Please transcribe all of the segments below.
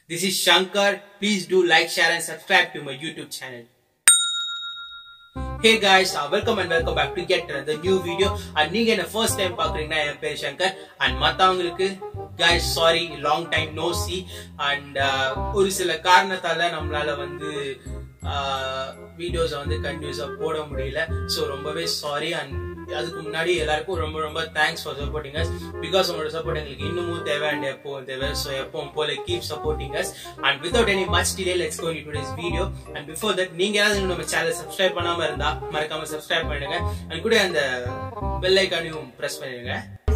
This is Shankar. Please do like, share, and subscribe to my YouTube channel. Hey guys, uh, welcome and welcome back to get the new video. And நீங்க என்ன first time பாக்குறீங்கன்னா என் பேர் Shankar and மத்தவங்களுக்கு guys sorry long time no see and uh, ஒரு சில காரணத்தால நம்மளால வந்து வீடியோஸை வந்து கண்டினியூஸா போட முடியல ஸோ ரொம்பவே சாரி அண்ட் அதுக்கு முன்னாடி எல்லாருக்கும் ரொம்ப ரொம்ப thanks for supporting us because உங்களோட சப்போர்ட் எங்களுக்கு இன்னமும் தேவை அண்ட் எப்பவும் தேவை ஸோ எப்பவும் போல keep supporting us and without any much delay let's go today's video and before that நீங்க யாராவது இன்னும் நம்ம சேனல் சப்ஸ்கிரைப் பண்ணாம இருந்தா மறக்காம சப்ஸ்கிரைப் பண்ணிடுங்க அண்ட் கூட அந்த பெல் ஐக்கானையும் பிரஸ் பண்ணிடுங்க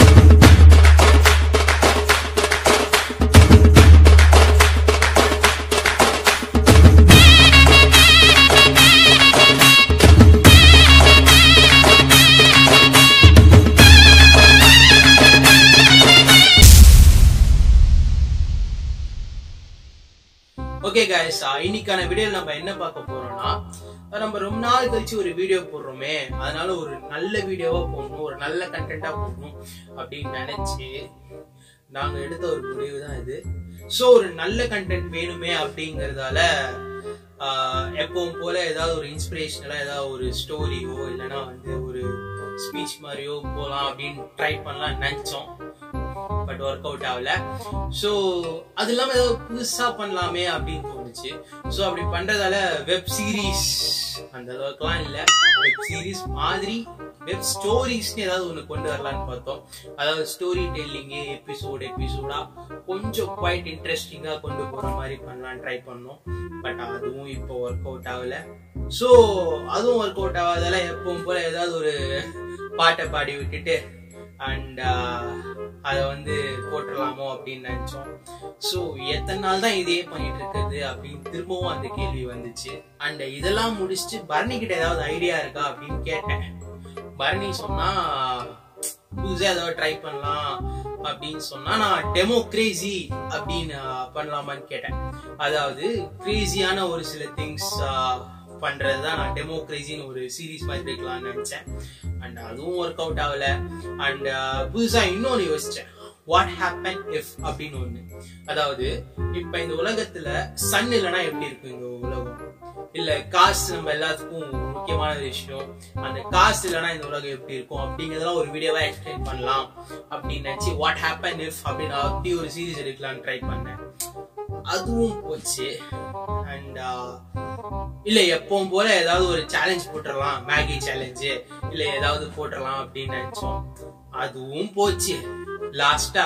ஓகே கைஸ் இன்னைக்கான வீடியோல நம்ம என்ன பார்க்க போறோம்னா நம்ம ரொம்ப நாள் கழிச்சு ஒரு வீடியோ போடுறோமே அதனால ஒரு நல்ல வீடியோவா போடணும் ஒரு நல்ல கண்டென்ட்டா போடணும் அப்படின்னு நினைச்சு நாங்க எடுத்த ஒரு முடிவு தான் இது ஸோ ஒரு நல்ல கண்டென்ட் வேணுமே அப்படிங்கறதால எப்பவும் போல ஏதாவது ஒரு இன்ஸ்பிரேஷனலா ஏதாவது ஒரு ஸ்டோரியோ இல்லைன்னா வந்து ஒரு ஸ்பீச் மாதிரியோ போகலாம் அப்படின்னு ட்ரை பண்ணலாம் நினைச்சோம் பட் ஒர்க் அவுட் ஆகல ஸோ அது இல்லாமல் ஏதோ புதுசாக பண்ணலாமே அப்படின்னு தோணுச்சு ஸோ அப்படி பண்ணுறதால வெப் சீரிஸ் அந்த அளவுக்குலாம் இல்லை வெப் சீரிஸ் மாதிரி வெப் ஸ்டோரிஸ்னு ஏதாவது ஒன்று கொண்டு வரலான்னு பார்த்தோம் அதாவது ஸ்டோரி டெல்லிங்கு எபிசோடு எபிசோடா கொஞ்சம் குவைட் இன்ட்ரெஸ்டிங்காக கொண்டு போகிற மாதிரி பண்ணலான்னு ட்ரை பண்ணோம் பட் அதுவும் இப்போ ஒர்க் அவுட் ஆகல ஸோ அதுவும் ஒர்க் அவுட் ஆகாதால எப்பவும் போல ஏதாவது ஒரு பாட்டை பாடி விட்டுட்டு அண்ட் அதை வந்து போட்டுடலாமோ அப்படின்னு நினைச்சோம் ஸோ எத்தனை நாள் தான் இதே பண்ணிட்டு இருக்குது அப்படின்னு திரும்பவும் அந்த கேள்வி வந்துச்சு அண்ட் இதெல்லாம் முடிச்சுட்டு பரணி கிட்ட ஏதாவது ஐடியா இருக்கா அப்படின்னு கேட்டேன் பரணி சொன்னா புதுசா ஏதாவது ட்ரை பண்ணலாம் அப்படின்னு சொன்னா நான் டெமோ கிரேசி அப்படின்னு பண்ணலாமான்னு கேட்டேன் அதாவது கிரேசியான ஒரு சில திங்ஸ் பண்றதுதான் நான் டெமோக்ரேசின்னு ஒரு சீரீஸ் மாதிரி வைக்கலாம்னு நினைச்சேன் அண்ட் அதுவும் ஒர்க் அவுட் ஆகல அண்ட் புதுசா இன்னொன்னு யோசிச்சேன் வாட் ஹேப்பன் இஃப் அப்படின்னு ஒண்ணு அதாவது இப்ப இந்த உலகத்துல சன் இல்லைன்னா எப்படி இருக்கும் இந்த உலகம் இல்ல காசு நம்ம எல்லாத்துக்கும் முக்கியமான விஷயம் அந்த காசு இல்லைன்னா இந்த உலகம் எப்படி இருக்கும் அப்படிங்கறதெல்லாம் ஒரு வீடியோவா எக்ஸ்பிளைன் பண்ணலாம் அப்படின்னு நினைச்சு வாட் ஹேப்பன் இஃப் அப்படின்னு அப்படி ஒரு சீரீஸ் எடுக்கலாம்னு ட்ரை பண்ணேன் அதுவும் போச்சு அண்ட் இல்ல எப்பவும் போல ஏதாவது ஒரு சேலஞ்ச் போட்டுடலாம் மேகி சேலஞ்சு இல்ல ஏதாவது போட்டுடலாம் அப்படின்னு நினைச்சோம் அதுவும் போச்சு லாஸ்டா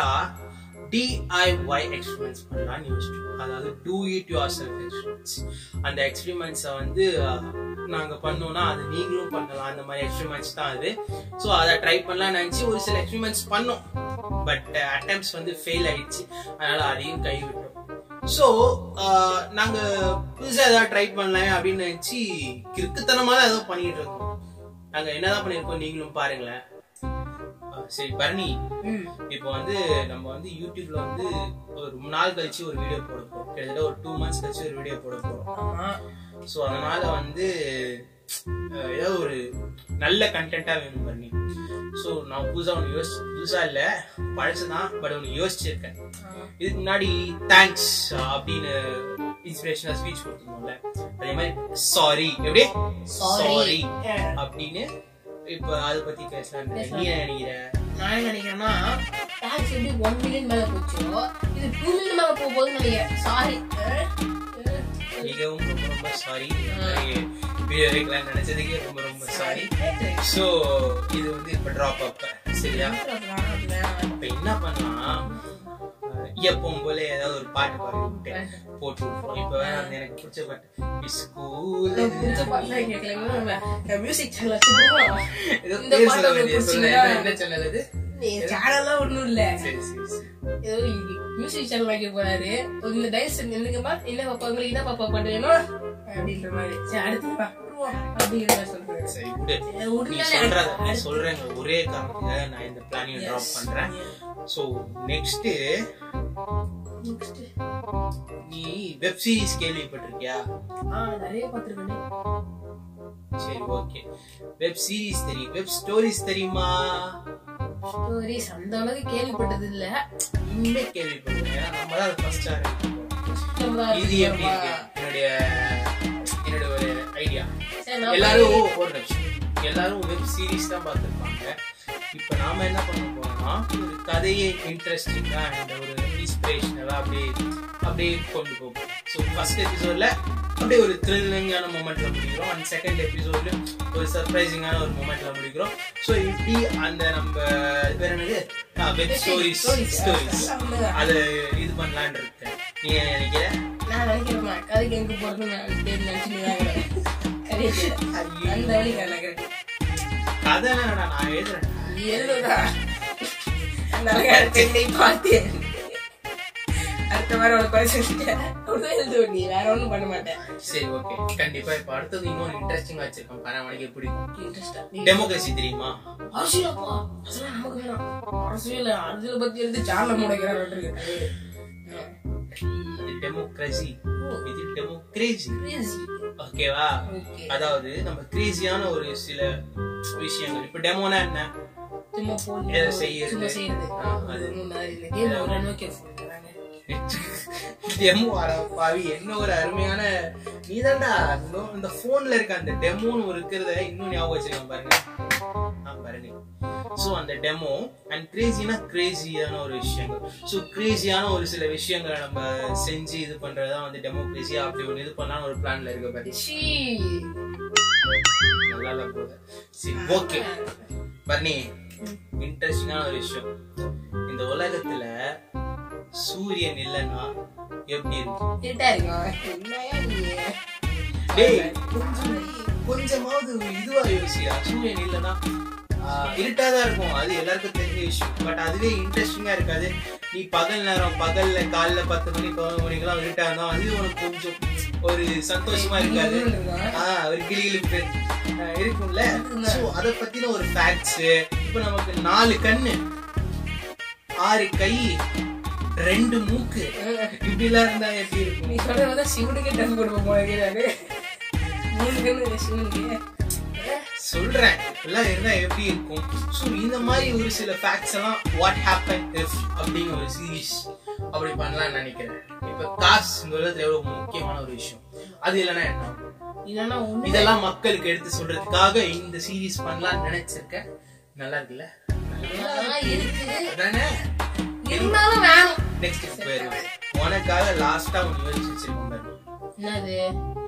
டிஐஒய் எக்ஸ்பெரிமெண்ட்ஸ் பண்ணலாம்னு யோசிச்சோம் அதாவது do it yourself experiments அந்த எக்ஸ்பெரிமெண்ட்ஸை வந்து நாங்க பண்ணோம்னா அது நீங்களும் பண்ணலாம் அந்த மாதிரி எக்ஸ்பெரிமெண்ட்ஸ் தான் அது ஸோ அதை ட்ரை பண்ணலாம்னு நினைச்சு ஒரு சில எக்ஸ்பெரிமெண்ட்ஸ் பண்ணோம் பட் அட்டம்ப்ட்ஸ் வந்து ஃபெயில் ஆயிடுச்சு அதனால அதையும் கைவிட்டோம் ஸோ நாங்க புதுசா ஏதாவது ட்ரை பண்ணலாம் அப்படின்னு நினைச்சு கிறுக்குத்தனமா தான் ஏதோ பண்ணிட்டு இருக்கோம் நாங்க என்னதான் பண்ணிருக்கோம் நீங்களும் பாருங்களேன் சரி பரணி இப்போ வந்து நம்ம வந்து யூடியூப்ல வந்து ஒரு ரொம்ப நாள் கழிச்சு ஒரு வீடியோ போட போறோம் கிட்டத்தட்ட ஒரு டூ மந்த்ஸ் கழிச்சு ஒரு வீடியோ போட போறோம் ஸோ அதனால வந்து ஏதாவது ஒரு நல்ல கண்டென்ட்டா வேணும் பண்ணி ஸோ நான் புதுசா ஒன்று யோசி புதுசா இல்ல பழசுதான் பட் ஒன்று யோசிச்சிருக்கேன் இதுக்கு முன்னாடி தேங்க்ஸ் அப்படின்னு இன்ஸ்பிரேஷனல் ஸ்பீச் கொடுத்துருந்தோம்ல அதே மாதிரி சாரி எப்படி சாரி அப்படின்னு இப்ப அத பத்தி பேசலாம் நீ என்ன நினைக்கிற நான் என்ன நினைக்கிறேன்னா டாக்ஸ் எப்படி ஒன் மில்லியன் மேல போச்சோ இது டூ மில்லியன் மேல போக போகுதுன்னு நினைக்கிறேன் சாரி மிகவும் ரொம்ப ரொம்ப சாரி வீடியோ எடுக்கலாம் நினைச்சதுக்கே ரொம்ப ரொம்ப சாரி ஸோ இது வந்து இப்ப ட்ராப் அப் சரியா இப்ப என்ன பண்ணலாம் எப்பவும் போல ஏதாவது ஒரு பாட்டு பாடி விட்டு போட்டு விட்டுருவோம் இப்ப வேற வந்து எனக்கு பிடிச்ச பாட்டு ஸ்கூல் மியூசிக் சேனல் இந்த பாட்டு உங்களுக்கு பிடிச்சிங்களா? என்ன சேனல் அது சேனல்லாம் ஒண்ணும் இல்ல சரி சரி சரி ஏதோ மியூசிக் சேனல் வைக்க போறாரு இந்த டைஸ் என்னங்கம்மா என்ன பாப்பா உங்களுக்கு என்ன பாப்பா பாட்டு வேணும் அப்படின்ற மாதிரி சரி அடுத்து பாருவோம் அப்படிங்கிற மாதிரி சொல்றாரு சரி விடு சரி, நீ விடுங்க. சொல்றத சொல்றேங்க ஒரே காரணத்துக்காக நான் இந்த பிளானையும் டிராப் பண்றேன் சோ நெக்ஸ்ட் Next. நீ வெப் சீரிஸ் கேள்விப்பட்டிருக்கியா ஆ நிறைய பார்த்திருக்கேன் சரி ஓகே வெப் சீரிஸ் தெரியும் வெப் ஸ்டோரிஸ் தெரியுமா ஸ்டோரிஸ் அந்த அளவுக்கு கேள்விப்பட்டது இல்ல இனிமே கேள்விப்பட்டிருக்கேன் ஏன்னா நம்ம தான் ஃபர்ஸ்ட் நம்ம தான் இது எப்படி இருக்கோமா? இருக்கு என்னுடைய என்னுடைய ஒரு ஐடியா சரி, நான் எல்லாரும் ஓ, ஒரு நிமிஷம் எல்லாரும் வெப் சீரிஸ் தான் பார்த்துருப்பாங்க இப்போ நாம என்ன பண்ண போறோம்னா ஒரு கதையை இன்ட்ரெஸ்டிங்கா இந்த ஒரு இன்ஸ்பிரேஷனலா அப்படியே அப்படியே கொண்டு போகும் ஸோ ஃபர்ஸ்ட் எபிசோட்ல அப்படியே ஒரு த்ரில்லிங்கான மூமெண்ட்ல முடிக்கிறோம் அண்ட் செகண்ட் எபிசோட்ல ஒரு சர்ப்ரைசிங்கான ஒரு மூமெண்ட்ல முடிக்கிறோம் ஸோ இப்படி அந்த நம்ம இது பேர் என்னது வெப் ஸ்டோரிஸ் stories. ஸ்டோரிஸ் எல்லாம் ஒண்ணுதான். அதை இது பண்ணலான்னு இருக்கேன் நீ என்ன நினைக்கிற நான் நினைக்கிறேன் கதைக்கு எங்க போறது நான் தேடி நினைச்சுட்டு கதையை ஐயோ. அந்த வழி நான் நினைக்கிறேன் கதை வேணாம், நான் எழுதுறேன் எழுதுடா அந்த அழகான பெண்ணை பார்த்தேன் அடுத்த வாரம் உனக்கு குறை சொல்லிட்டேன் உடனே எழுது நீ வேற ஒண்ணும் பண்ண மாட்டேன் சரி ஓகே கண்டிப்பா இப்ப அடுத்தது இன்னொரு இன்ட்ரெஸ்டிங்கா வச்சிருக்கோம் பணம் உனக்கு பிடிக்கும் இன்ட்ரெஸ்டா டெமோக்ரஸி தெரியுமா அரசியலப்பா அதெல்லாம் நமக்கு வேணாம் அரசியல் அரசியல் பத்தி எடுத்து சார்ல முடைக்கிறான் இருக்கு அது டெமோக்ரஸி இது டெமோக்ரேசி Crazy. ஓகேவா Okay. அதாவது நம்ம கிரேசியான ஒரு சில விஷயங்கள் இப்ப டெமோனா என்ன சும்மா phone எதை செய்யறது? சும்மா செய்யறது ஆ, அது. அது ஒண்ணும் மாதிரி இந்த game ஒரு நோக்கிய phone தராங்க. டெமோ பாவி என்ன ஒரு அருமையான நீதான்டா இன்னும் இந்த போன்ல இருக்க அந்த டெமோன்னு ஒரு இருக்கிறத இன்னும் ஞாபகம் வச்சிருக்கேன் பாருங்க ஆ, பாருங்க ஸோ அந்த டெமோ அண்ட் கிரேசினா கிரேசியான ஒரு விஷயங்கள் ஸோ கிரேசியான ஒரு சில விஷயங்களை நம்ம செஞ்சு இது பண்றதுதான் வந்து டெமோக்ரேசியா அப்படி ஒன்று இது பண்ணலாம்னு ஒரு பிளான்ல இருக்க பாரு ஷீ. நல்லா இல்ல போல சரி ஓகே பர்னி இன்ட்ரெஸ்டிங்கான ஒரு விஷயம் இந்த உலகத்துல சூரியன் இல்லைன்னா எப்படி இருக்கும் இருட்டா இருக்கும். என்னய்யா நீ? டேய் கொஞ்சம் கொஞ்சமாவது இதுவா யோசியா சூரியன் இல்லைன்னா இருட்டாதான் இருக்கும் அது எல்லாருக்கும் தெரிஞ்ச விஷயம் பட் அதுவே இன்ட்ரெஸ்டிங்கா இருக்காது நீ பகல் நேரம் பகல்ல காலைல பத்து மணி பதினொரு மணிக்கெல்லாம் இருட்டா இருந்தா அது உனக்கு கொஞ்சம் ஒரு சந்தோஷமா இருக்காது ஆஹ் ஒரு கிளிகிழிப்பு ஆஹ் இருக்கும்ல சோ அத பத்தின ஒரு ஃபேக்ட்ஸ் இப்போ நமக்கு நாலு கண்ணு ஆறு கை ரெண்டு மூக்கு இப்படிலாம் இருந்தா எப்படி இருக்கும் நீ சொல்றது பார்த்தா சிவனுக்கே டஃப் கொடுப்ப போல இருக்கு நானு. மூணு கண்ணு இந்த சிவனுக்கு. சொல்றேன் எல்லாம் இருந்தா எப்படி இருக்கும் ஸோ இந்த மாதிரி ஒரு சில ஃபேக்ட்ஸ் எல்லாம் வாட் ஹேப்பன் இஃப் அப்படிங்கிற ஒரு சீரிஸ் அப்படி பண்ணலாம்னு நினைக்கிறேன் இப்ப காசு இந்த உலகத்துல எவ்வளவு முக்கியமான ஒரு விஷயம் அது இல்லைன்னா என்ன இல்லைன்னா ஒண்ணு இதெல்லாம் மக்களுக்கு எடுத்து சொல்றதுக்காக இந்த சீரிஸ் பண்ணலாம்னு நினைச்சிருக்கேன் நல்லா இருக்குல்ல நல்லா இருக்கு. அதானே இருந்தாலும் வேணும் நெக்ஸ்ட் போயிருவேன் உனக்காக லாஸ்டா ஒன்று யோசிச்சு வச்சிருக்கோம் பாரு. என்னது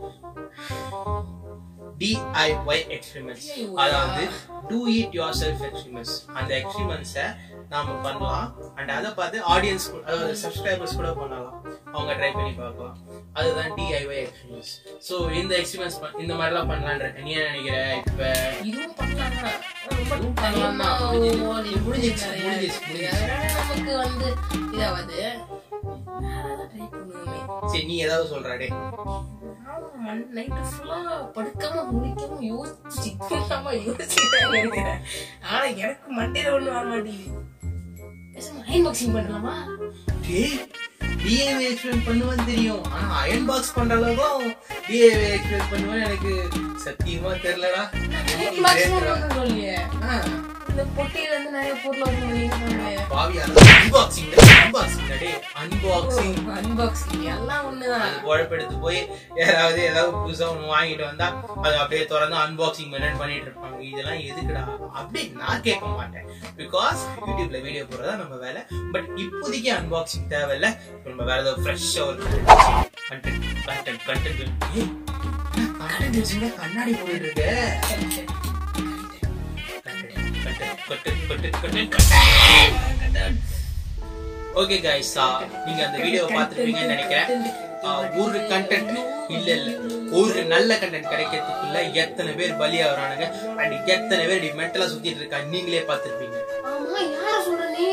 டிஐஒய் எக்ஸ்பெரிமெண்ட்ஸ் அதாவது do it yourself experiments அந்த எக்ஸ்பெரிமெண்ட்ஸை நாம பண்ணலாம் அண்ட் அதை பார்த்து ஆடியன்ஸ் அதாவது சப்ஸ்கிரைபர்ஸ் கூட பண்ணலாம் அவங்க ட்ரை பண்ணி பார்க்கலாம் அதுதான் டிஐஒய் எக்ஸ்பெரிமெண்ட்ஸ் ஸோ இந்த எக்ஸ்பெரிமெண்ட்ஸ் இந்த மாதிரிலாம் பண்ணலான்னு இருக்கேன் நீ என்ன நினைக்கிற இப்ப இதுவும் பண்ணலாம் தான். ரொம்ப இதுவும் பண்ணலாம் தான். time முடிஞ்சிச்சு. ஓடி முடிஞ்சிச்சு, நிறைய முடிஞ்சிச்சு, இருக்கு. முடிஞ்சிச்சு. அதனால நமக்கு வந்து இதாவது ட்ரை பண்ணுவோமே சரி நீ ஏதாவது சொல்றாடே நைட்டு ஃபுல்லா படுக்காம முடிக்காம யோசிச்சு சிக்கலாம யோசிச்சுதான் இருக்கிறேன் ஆனா எனக்கு மண்டையில ஒண்ணு வர மாட்டேங்குது பேசாம அயன் பாக்ஸிங் பண்ணலாமா டேய் டிஏவி எக்ஸ்பிளைன் பண்ணுவேன்னு தெரியும் ஆனா அயன் பாக்ஸ் பண்ற அளவுக்கு டிஏவி எக்ஸ்பிளைன் பண்ணுவேன்னு எனக்கு சத்தியமா தெரியலடா அயன் பாக்ஸிங் சொல்லியே ஆ. இந்த பொட்டியில இருந்து நிறைய பொருள் ஓபன் பண்ணி பாவி அன்பாக்சிங் அன்பாக்சிங் டே அன்பாக்சிங் அன்பாக்சிங் எல்லாம் ஒண்ணுதான் அது குழப்பெடுத்து போய் யாராவது ஏதாவது புதுசா ஒண்ணு வாங்கிட்டு வந்தா அது அப்படியே திறந்து அன்பாக்சிங் மெனட் பண்ணிட்டு இருப்பாங்க இதெல்லாம் எதுக்குடா அப்படி நான் கேட்க மாட்டேன் பிகாஸ் யூடியூப்ல வீடியோ போடுறதா நம்ம வேலை பட் இப்போதைக்கு அன்பாக்சிங் தேவையில்ல இப்ப நம்ம வேற ஏதாவது ஃப்ரெஷ்ஷா ஒரு கண்டென்ட் கண்டென்ட் கண்டென்ட் கண்டென்ட் கண்ணாடி போயிட்டு இருக்கு ஓகே கைஸ் நீங்க அந்த வீடியோ பார்த்திருப்பீங்கன்னு நினைக்கிறேன் ஆஹ், ஒரு கண்டென்ட் இல்ல இல்ல ஒரு நல்ல கண்டென்ட் கிடைக்கிறதுக்குள்ள எத்தனை பேர் பலியாகிறானுங்க அண்ட் எத்தனை பேர் இப்படி மென்டலா சுத்திட்டு இருக்காங்க நீங்களே பார்த்திருப்பீங்க ஆமா யார சொல்ற நீ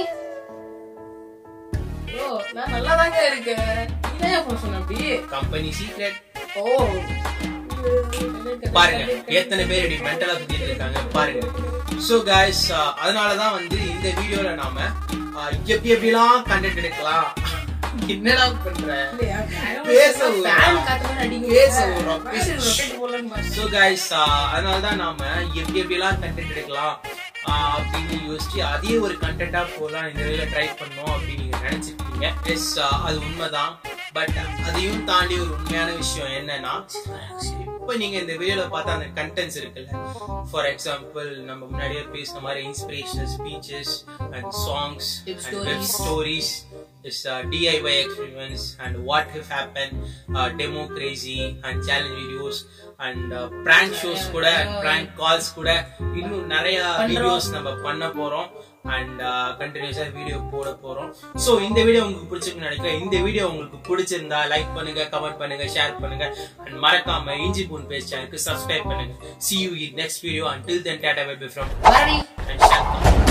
ஓ நான் நல்லாதாங்க இருக்கேன் நீ தான் போன் சொன்ன அப்படி கம்பெனி சீக்ரெட் ஓ பாருங்க எத்தனை பேர் இப்படி மென்டலா சுத்திட்டு இருக்காங்க பாருங்க சோ காய்ஸ் அதனாலதான் வந்து இந்த வீடியோல நாம ஆஹ், எப்படி எப்படிலாம் கண்டென்ட் எடுக்கலாம் என்னடா பண்ற பேச விடுறா. பேச விடுறா, பேச ஸோ கைஸ் அதனால தான் நாம எப்படி எப்படிலாம் கண்டென்ட் எடுக்கலாம் ஆஹ் அப்படின்னு யோசிச்சு அதே ஒரு கண்டென்ட்டா போடலாம் இந்த வேலையில ட்ரை பண்ணோம் அப்படின்னு நீங்க நினைச்சிருக்கீங்க எஸ் அது உண்மைதான் பட் அதையும் தாண்டி ஒரு உண்மையான விஷயம் என்னன்னா இப்போ நீங்க இந்த வீடியோல பார்த்தா அந்த கண்டென்ட்ஸ் இருக்குல்ல ஃபார் எக்ஸாம்பிள் நம்ம முன்னாடியே பேசின மாதிரி inspirational speeches and songs Tip and web stories is uh, DIY experiments and what if happen, uh, demo crazy and challenge videos and uh, prank shows கூட prank calls கூட இன்னும் நிறைய videos நம்ம பண்ண போறோம் அண்ட் கண்டினியூஸா வீடியோ போட போறோம் சோ இந்த வீடியோ உங்களுக்கு பிடிச்சிருக்குன்னு நினைக்கிறேன் இந்த வீடியோ உங்களுக்கு பிடிச்சிருந்தா லைக் பண்ணுங்க கமெண்ட் பண்ணுங்க ஷேர் பண்ணுங்க அண்ட் மறக்காம இஞ்சி பூன் பேஸ் சேனலுக்கு சப்ஸ்கிரைப் பண்ணுங்க see you in next video until then tata bye bye from வரடி and shut